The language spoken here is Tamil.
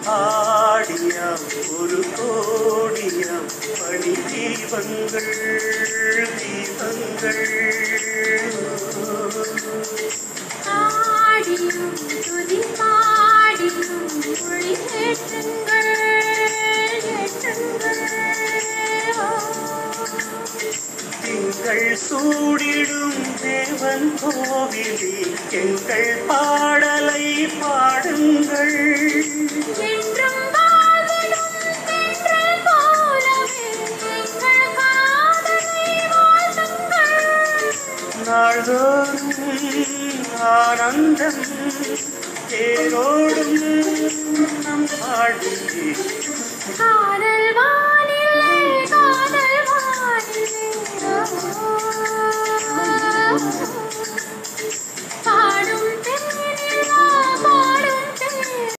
ஆடியாம் ஒரு கோடியாம் பணி தீபங்கள் தீபங்கள் ஆடியும் துதி பாடியும் மொழி ஏற்றுங்கள் ஏற்றுங்கள் திங்கள் சூடிடும் தேவன் கோவிலே எங்கள் பாடலை பாடுங்கள் என்றும் வாழ்விடும் தென்றல் போலவே எங்கள் காதலை வாழ்த்துங்கள் நாள்தோறும் ஆனந்தம் தேரோடும் நம் வாழ்விலே ஆ